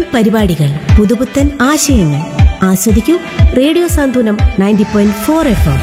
പരിപാടികൾ പുതുപുത്തൻ ആശയങ്ങൾ ആസ്വദിക്കൂ radio Santhwanam ninety point four F M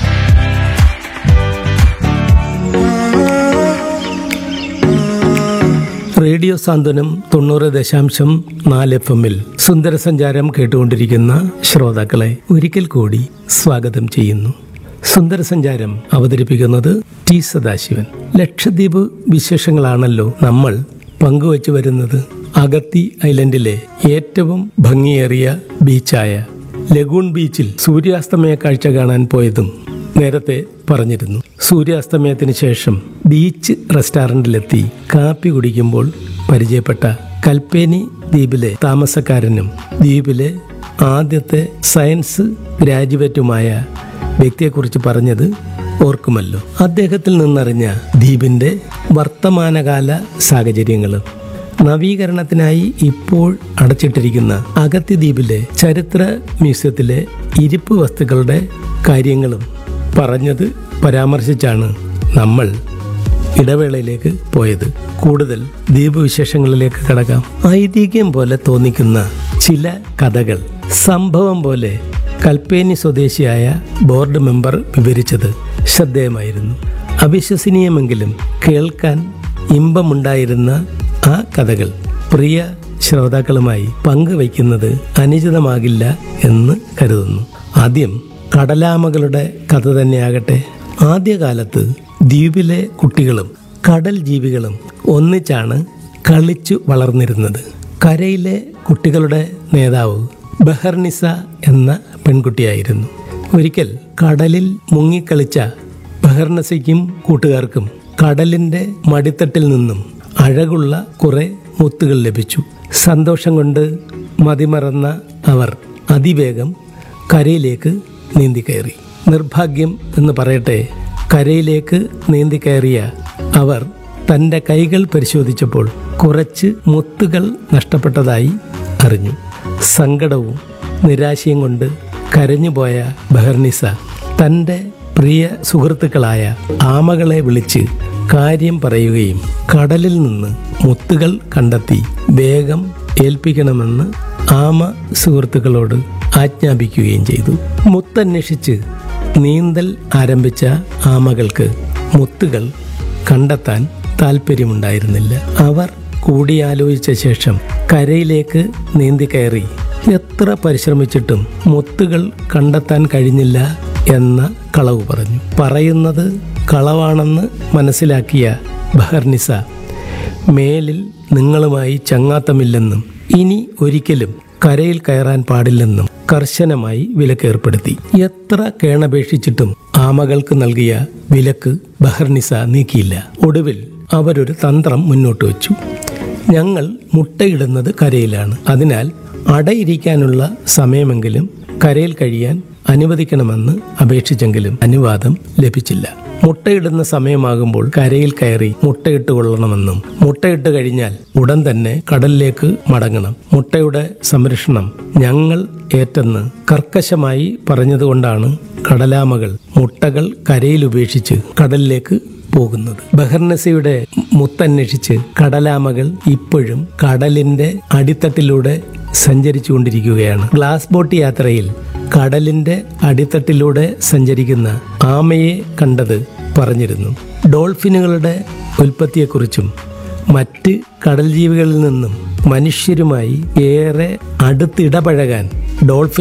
radio Santhwanam തൊണ്ണൂറ് ദശാംശം നാല് എഫ് എമ്മിൽ സുന്ദര സഞ്ചാരം കേട്ടുകൊണ്ടിരിക്കുന്ന ശ്രോതാക്കളെ ഒരിക്കൽ കൂടി സ്വാഗതം ചെയ്യുന്നു സുന്ദര സഞ്ചാരം അവതരിപ്പിക്കുന്നത് ടി സദാശിവൻ ലക്ഷദ്വീപ് വിശേഷങ്ങളാണല്ലോ നമ്മൾ പങ്കുവച്ചു വരുന്നത് അഗത്തി ഐലൻഡിലെ ഏറ്റവും ഭംഗിയേറിയ ബീച്ചായ ലഗൂൺ ബീച്ചിൽ സൂര്യാസ്തമയ കാഴ്ച കാണാൻ പോയതും നേരത്തെ പറഞ്ഞിരുന്നു സൂര്യാസ്തമയത്തിന് ശേഷം ബീച്ച് റെസ്റ്റോറൻറ്റിലെത്തി കാപ്പി കുടിക്കുമ്പോൾ പരിചയപ്പെട്ട കൽപ്പേനി ദ്വീപിലെ താമസക്കാരനും ദ്വീപിലെ ആദ്യത്തെ സയൻസ് ഗ്രാജുവേറ്റുമായ വ്യക്തിയെക്കുറിച്ച് പറഞ്ഞത് ഓർക്കുമല്ലോ അദ്ദേഹത്തിൽ നിന്നറിഞ്ഞ ദ്വീപിൻ്റെ വർത്തമാനകാല സാഹചര്യങ്ങളും നവീകരണത്തിനായി ഇപ്പോൾ അടച്ചിട്ടിരിക്കുന്ന അഗത്തി ദ്വീപിലെ ചരിത്ര മ്യൂസിയത്തിലെ ഇരിപ്പ് വസ്തുക്കളുടെ കാര്യങ്ങളും പറഞ്ഞത് പരാമർശിച്ചാണ് നമ്മൾ ഇടവേളയിലേക്ക് പോയത് കൂടുതൽ ദ്വീപ് വിശേഷങ്ങളിലേക്ക് കടക്കാം ഐതിഹ്യം പോലെ തോന്നിക്കുന്ന ചില കഥകൾ സംഭവം പോലെ കൽപ്പേനി സ്വദേശിയായ ബോർഡ് മെമ്പർ വിവരിച്ചത് ശ്രദ്ധേയമായിരുന്നു അവിശ്വസനീയമെങ്കിലും കേൾക്കാൻ ഇമ്പമുണ്ടായിരുന്ന ആ കഥകൾ പ്രിയ ശ്രോതാക്കളുമായി പങ്കുവയ്ക്കുന്നത് അനുചിതമാകില്ല എന്ന് കരുതുന്നു ആദ്യം കടലാമകളുടെ കഥ തന്നെയാകട്ടെ ആദ്യകാലത്ത് ദ്വീപിലെ കുട്ടികളും കടൽ ജീവികളും ഒന്നിച്ചാണ് കളിച്ചു വളർന്നിരുന്നത് കരയിലെ കുട്ടികളുടെ നേതാവ് ബഹർനിസ എന്ന പെൺകുട്ടിയായിരുന്നു ഒരിക്കൽ കടലിൽ മുങ്ങിക്കളിച്ച ബഹർനസയ്ക്കും കൂട്ടുകാർക്കും കടലിന്റെ മടിത്തട്ടിൽ നിന്നും അഴകുള്ള കുറെ മുത്തുകൾ ലഭിച്ചു സന്തോഷം കൊണ്ട് മതിമറന്ന അവർ അതിവേഗം കരയിലേക്ക് നീന്തിക്കയറി നിർഭാഗ്യം എന്ന് പറയട്ടെ കരയിലേക്ക് നീന്തിക്കയറിയ അവർ തൻ്റെ കൈകൾ പരിശോധിച്ചപ്പോൾ കുറച്ച് മുത്തുകൾ നഷ്ടപ്പെട്ടതായി അറിഞ്ഞു സങ്കടവും നിരാശയും കൊണ്ട് കരഞ്ഞുപോയ ബഹർനിസ തൻ്റെ പ്രിയ സുഹൃത്തുക്കളായ ആമകളെ വിളിച്ച് കാര്യം പറയുകയും കടലിൽ നിന്ന് മുത്തുകൾ കണ്ടെത്തി വേഗം ഏൽപ്പിക്കണമെന്ന് ആമ സുഹൃത്തുക്കളോട് ആജ്ഞാപിക്കുകയും ചെയ്തു മുത്തന്വേഷിച്ച് നീന്തൽ ആരംഭിച്ച ആമകൾക്ക് മുത്തുകൾ കണ്ടെത്താൻ താല്പര്യമുണ്ടായിരുന്നില്ല അവർ കൂടിയാലോചിച്ച ശേഷം കരയിലേക്ക് നീന്തി കയറി എത്ര പരിശ്രമിച്ചിട്ടും മുത്തുകൾ കണ്ടെത്താൻ കഴിഞ്ഞില്ല എന്ന കളവ് പറഞ്ഞു പറയുന്നത് കളവാണെന്ന് മനസ്സിലാക്കിയ ബഹർനിസ മേലിൽ നിങ്ങളുമായി ചങ്ങാത്തമില്ലെന്നും ഇനി ഒരിക്കലും കരയിൽ കയറാൻ പാടില്ലെന്നും കർശനമായി വിലക്കേർപ്പെടുത്തി എത്ര കേണപേക്ഷിച്ചിട്ടും ആമകൾക്ക് നൽകിയ വിലക്ക് ബഹർനിസ നീക്കിയില്ല ഒടുവിൽ അവരൊരു തന്ത്രം മുന്നോട്ട് വെച്ചു ഞങ്ങൾ മുട്ടയിടുന്നത് കരയിലാണ് അതിനാൽ അടയിരിക്കാനുള്ള സമയമെങ്കിലും കരയിൽ കഴിയാൻ അനുവദിക്കണമെന്ന് അപേക്ഷിച്ചെങ്കിലും അനുവാദം ലഭിച്ചില്ല മുട്ടയിടുന്ന സമയമാകുമ്പോൾ കരയിൽ കയറി മുട്ടയിട്ട് കൊള്ളണമെന്നും മുട്ടയിട്ട് കഴിഞ്ഞാൽ ഉടൻ തന്നെ കടലിലേക്ക് മടങ്ങണം മുട്ടയുടെ സംരക്ഷണം ഞങ്ങൾ ഏറ്റെന്ന് കർക്കശമായി പറഞ്ഞതുകൊണ്ടാണ് കടലാമകൾ മുട്ടകൾ കരയിൽ ഉപേക്ഷിച്ച് കടലിലേക്ക് പോകുന്നത് ബഹർനസയുടെ മുത്തന്വേഷിച്ച് കടലാമകൾ ഇപ്പോഴും കടലിന്റെ അടിത്തട്ടിലൂടെ സഞ്ചരിച്ചുകൊണ്ടിരിക്കുകയാണ് ഗ്ലാസ് ബോട്ട് യാത്രയിൽ കടലിന്റെ അടിത്തട്ടിലൂടെ സഞ്ചരിക്കുന്ന ആമയെ കണ്ടത് പറഞ്ഞിരുന്നു ഡോൾഫിനുകളുടെ ഉൽപ്പത്തിയെക്കുറിച്ചും മറ്റ് കടൽ ജീവികളിൽ നിന്നും മനുഷ്യരുമായി ഏറെ അടുത്തിടപഴകാൻ ഡോൾഫിൻ